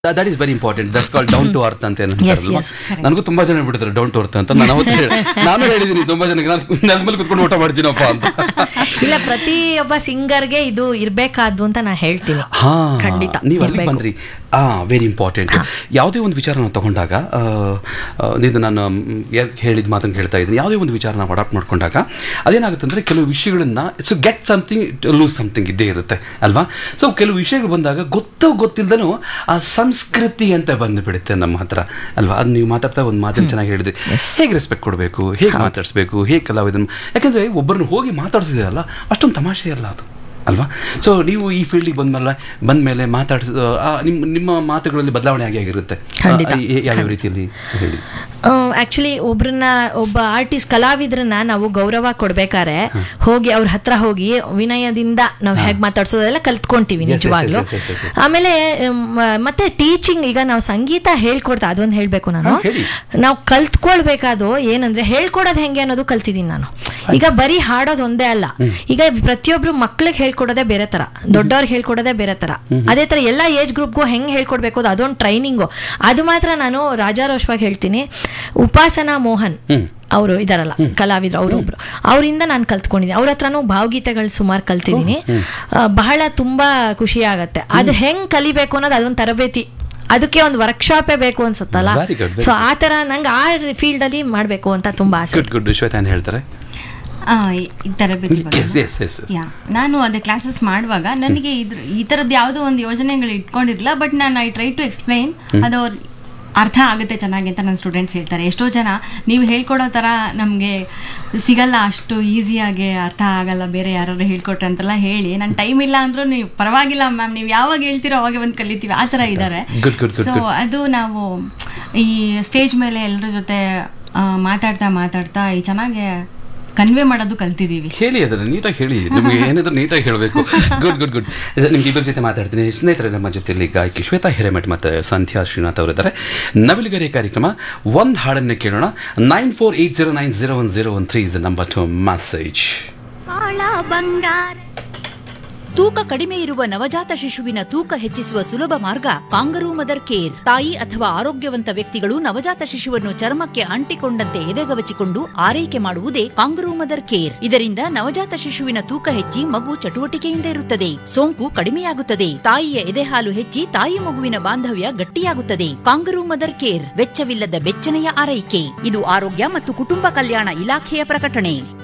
That is very important that's call down to earth ಅಂತ ಏನು Yes, ಅಂತಾರಲ್ವಾ? yes, correct. ನನಗೂ ತುಂಬಾ ಜನ ಬಿಡ್ತಾರೆ ಡೌನ್ ಟು ಅರ್ತ್ ಅಂತ ನಾನು ಅವತ್ತು ಹೇಳಿ ನಾನು ಹೇಳಿದ್ದೀನಿ ತುಂಬಾ ಜನಕ್ಕೆ ನಾನು ನೆಲ ಮೇಲೆ ಕುತ್ಕೊಂಡು ಊಟ ಮಾಡ್ತೀನಪ್ಪ ಅಂತ ಇಲ್ಲ ಪ್ರತಿಯೊಬ್ಬ ಸಿಂಗರ್ಗೆ ಇದು ಇರ್ಬೇಕಾದ್ದು ಅಂತ ನಾ ಹೇಳ್ತೀನಿ ಹಾ ಖಂಡಿತ ನೀವು ಅಲ್ಲಿಗೆ ಇರ್ಬೇಕು. ಬಂದ್ರಿ ಆ ವೆರಿ ಇಂಪಾರ್ಟೆಂಟ್ ಯಾವುದೇ ಒಂದು ವಿಚಾರನ ತಗೊಂಡಾಗ ಆ, ಆ, ಇದು ನಾನು ಹೇಳಿದ ಮಾತನ್ನು ಹೇಳ್ತಾ ಇದ್ದೀನಿ ಯಾವುದೇ ಒಂದು ವಿಚಾರನ ಅಡಾಪ್ಟ್ ಮಾಡ್ಕೊಂಡಾಗ ಅದೇನಾಗುತ್ತೆ ಅಂದರೆ ಕೆಲವು ವಿಷಯಗಳನ್ನ it's get something loose something ಇದ್ದೇ ಇರುತ್ತೆ ಅಲ್ವಾ ಸೊ ಕೆಲವು ವಿಷಯಗಳು ಬಂದಾಗ ಗೊತ್ತೋ ಗೊತ್ತಿಲ್ದನೂ ಆ ಸಂಸ್ಕೃತಿ ಅಂತ ಬಂದುಬಿಡುತ್ತೆ ನಮ್ಮ ಹತ್ರ ಅಲ್ವಾ ಅದು ನೀವು ಮಾತಾಡ್ತಾ ಒಂದು ಮಾತನ್ನು ಚೆನ್ನಾಗಿ ಹೇಳಿದ್ರಿ ಹೇಗೆ ರೆಸ್ಪೆಕ್ಟ್ ಕೊಡಬೇಕು ಹೇಗೆ ಮಾತಾಡಿಸ್ಬೇಕು ಹೇಗೆ ಕಲಾವಿದನ್ನು ಯಾಕಂದರೆ ಒಬ್ಬರನ್ನ ಹೋಗಿ ಮಾತಾಡಿಸಿದಲ್ಲ ಅಷ್ಟೊಂದು ತಮಾಷೆ ಅಲ್ಲ ಅದು ಅಲ್ವಾ ಸೊ ನೀವು ಈ ಫೀಲ್ಡಿಗೆ ಬಂದ್ಮೇಲೆ ಬಂದಮೇಲೆ ಮಾತಾಡಿಸ ನಿಮ್ಮ ನಿಮ್ಮ ಮಾತುಗಳಲ್ಲಿ ಬದಲಾವಣೆ ಆಗಿ ಆಗಿರುತ್ತೆ ಖಂಡಿತ. ಆ, ಈ- ಯಾವ್ಯಾವ ರೀತಿಯಲ್ಲಿ ಹೇಳಿ ಆಕ್ಚುಲಿ ಒಬ್ರನ್ನ ಒಬ್ಬ ಆರ್ಟಿಸ್ಟ್ ಕಲಾವಿದ್ರನ್ನ ನಾವು ಗೌರವ ಕೊಡ್ಬೇಕಾದ್ರೆ ಹೋಗಿ ಅವ್ರ ಹತ್ರ ಹೋಗಿ ವಿನಯದಿಂದ ನಾವು ಹೇಗೆ ಮಾತಾಡ್ಸೋದೆಲ್ಲ ಕಲ್ತ್ಕೊಂತೀವಿ Yes, yes, ನಿಜವಾಗ್ಲು yes, yes, yes, yes. ಆಮೇಲೆ ಮ್, ಮತ್ತೆ ಟೀಚಿಂಗ್ ಈಗ ನಾವು ಸಂಗೀತ ಹೇಳ್ಕೊಡ್ತಾ ಅದೊಂದು ಹೇಳ್ಬೇಕು ನಾನು ಹಾ, ಹೇಳಿ. ನಾವು ಕಲ್ತ್ಕೊಳ್ಬೇಕಾದು ಏನಂದ್ರೆ ಹೇಳ್ಕೊಡೋದು ಹೆಂಗೆ ಅನ್ನೋದು ಕಲ್ತಿದ್ದೀನಿ ನಾನು ಈಗ ಬರೀ ಹಾಡೋದು ಒಂದೇ ಅಲ್ಲ ಈಗ ಪ್ರತಿಯೊಬ್ರು ಮಕ್ಳಿಗೆ ಹೇಳ್ಕೊಡೋದೇ ಬೇರೆ ತರ ದೊಡ್ಡವ್ರಿಗೆ ಹೇಳ್ಕೊಡೋದೇ ಬೇರೆ ತರ ಅದೇ ತರ ಎಲ್ಲ ಏಜ್ ಗ್ರೂಪ್ಗೂ ಹೆಂಗ್ ಹೇಳ್ಕೊಡ್ಬೇಕು ಅದು ಅದೊಂದು ಟ್ರೈನಿಂಗು ಅದು ಮಾತ್ರ ನಾನು ರಾಜಾರೋಷವಾಗಿ ಹೇಳ್ತೀನಿ ಉಪಾಸನಾ ಮೋಹನ್ ಹ್ಮ್. ಅವರು ಇದಾರಲ್ಲ ಕಲಾವಿದ್ರು ಅವರೊಬ್ರು ಅವರಿಂದ ನಾನು ಕಲ್ತ್ಕೊಂಡಿದ್ದೀನಿ ಅವ್ರ ಹತ್ರನೂ ಭಾವಗೀತೆಗಳು ಸುಮಾರು ಕಲ್ತಿದ್ದೀನಿ ಆ, ಬಹಳ ತುಂಬಾ ಖುಷಿ ಆಗತ್ತೆ ಅದು ಹೆಂಗ್ ಕಲಿಬೇಕು ಅನ್ನೋದು ಅದೊಂದು ತರಬೇತಿ ಅದಕ್ಕೆ ಒಂದು ವರ್ಕ್ಶಾಪೇ ಬೇಕು ಅನ್ಸುತ್ತಲ್ಲ Very good, very ಸೊ ಆ ತರ ನಂಗೆ ಆ ಫೀಲ್ಡ್ ಅಲ್ಲಿ ಮಾಡ್ಬೇಕು ಅಂತ ತುಂಬಾ ಆಸೆ ಗುಡ್ ಗುಡ್ ಶ್ವೇತಾ ಏನು ಹೇಳ್ತಾರೆ ಆ, ಈ- ಈ ತರಬೇತಿ ಬಗ್ಗೆ ಎಸ್ ಎಸ್ ಎಸ್ ಯಾ ನಾನು ಅದೇ ಕ್ಲಾಸಸ್ ಮಾಡುವಾಗ ನನಗೆ ಇದ್ರ ಈ ಥರದ್ದು ಯಾವುದೋ ಒಂದು ಯೋಜನೆಗಳು ಇಟ್ಕೊಂಡಿರಲಿಲ್ಲ ಬಟ್ ನಾನು ಐ ಟ್ರೈ ಟು ಎಕ್ಸ್ಪ್ಲೈನ್ ಅದು ಅವ್ರ ಅರ್ಥ ಆಗುತ್ತೆ ಚೆನ್ನಾಗಿ ಅಂತ ನನ್ನ ಸ್ಟೂಡೆಂಟ್ಸ್ ಹೇಳ್ತಾರೆ ಎಷ್ಟೋ ಜನ ನೀವು ಹೇಳ್ಕೊಡೋ ಥರ ನಮಗೆ ಸಿಗಲ್ಲ ಅಷ್ಟು ಈಸಿಯಾಗಿ ಅರ್ಥ ಆಗಲ್ಲ ಬೇರೆ ಯಾರು ಹೇಳ್ಕೊಟ್ರೆ ಅಂತೆಲ್ಲ ಹೇಳಿ ನನ್ನ ಟೈಮ್ ಇಲ್ಲ ಅಂದ್ರೂ ನೀವು ಪರವಾಗಿಲ್ಲ ಮ್ಯಾಮ್ ನೀವು ಯಾವಾಗ ಹೇಳ್ತೀರೋ ಅವಾಗ ಬಂದು ಕಲಿತೀವಿ ಆ ಥರ ಇದ್ದಾರೆ Good, good, good, so good. ಅದು ನಾವು ಈ ಸ್ಟೇಜ್ ಮೇಲೆ ಎಲ್ಲರ ಜೊತೆ ಆ, ಮಾತಾಡ್ತಾ ಮಾತಾಡ್ತಾ ಈ ಚೆನ್ನಾಗಿ ಕನ್ವೆ ಮಾಡೋದು ಕಲ್ತಿದ್ದೀವಿ ಹೇಳಿ ಅದನ್ನ ನೀಟಾಗಿ ಹೇಳಿ ನಿಮಗೆ ಏನಿದ್ರು ನೀಟಾಗಿ ಹೇಳಬೇಕು ಗುಡ್ ಗುಡ್ ಗುಡ್ ನಿಮ್ಗೆ ಇಬ್ಬರ ಜೊತೆ ಮಾತಾಡ್ತೀನಿ ಸ್ನೇಹಿತರೆ ನಮ್ಮ ಜೊತೆಯಲ್ಲಿ ಗಾಯಕಿ ಶ್ವೇತಾ ಹಿರೇಮಠ್ ಮತ್ತು ಸಂಧ್ಯಾ ಶ್ರೀನಾಥ್ ಅವರಿದ್ದಾರೆ ನವಿಲುಗರಿ ಕಾರ್ಯಕ್ರಮ ಒಂದು ಹಾಡನ್ನು ಕೇಳೋಣ nine four eight zero nine zero one zero one three is the number to message ಬಾಳ ಬಂಗಾರ ತೂಕ ಕಡಿಮೆ ಇರುವ ನವಜಾತ ಶಿಶುವಿನ ತೂಕ ಹೆಚ್ಚಿಸುವ ಸುಲಭ ಮಾರ್ಗ ಕಾಂಗರೂ ಮದರ್ ಕೇರ್ ತಾಯಿ ಅಥವಾ ಆರೋಗ್ಯವಂತ ವ್ಯಕ್ತಿಗಳು ನವಜಾತ ಶಿಶುವನ್ನು ಚರ್ಮಕ್ಕೆ ಅಂಟಿಕೊಂಡಂತೆ ಎದೆಗವಚಿಕೊಂಡು ಆರೈಕೆ ಮಾಡುವುದೇ ಕಾಂಗರೂ ಮದರ್ ಕೇರ್ ಇದರಿಂದ ನವಜಾತ ಶಿಶುವಿನ ತೂಕ ಹೆಚ್ಚಿ ಮಗು ಚಟುವಟಿಕೆಯಿಂದ ಇರುತ್ತದೆ ಸೋಂಕು ಕಡಿಮೆಯಾಗುತ್ತದೆ ತಾಯಿಯ ಎದೆಹಾಲು ಹೆಚ್ಚಿ ತಾಯಿ ಮಗುವಿನ ಬಾಂಧವ್ಯ ಗಟ್ಟಿಯಾಗುತ್ತದೆ ಕಾಂಗರೂ ಮದರ್ ಕೇರ್ ವೆಚ್ಚವಿಲ್ಲದ ಬೆಚ್ಚನೆಯ ಆರೈಕೆ ಇದು ಆರೋಗ್ಯ ಮತ್ತು ಕುಟುಂಬ ಕಲ್ಯಾಣ ಇಲಾಖೆಯ ಪ್ರಕಟಣೆ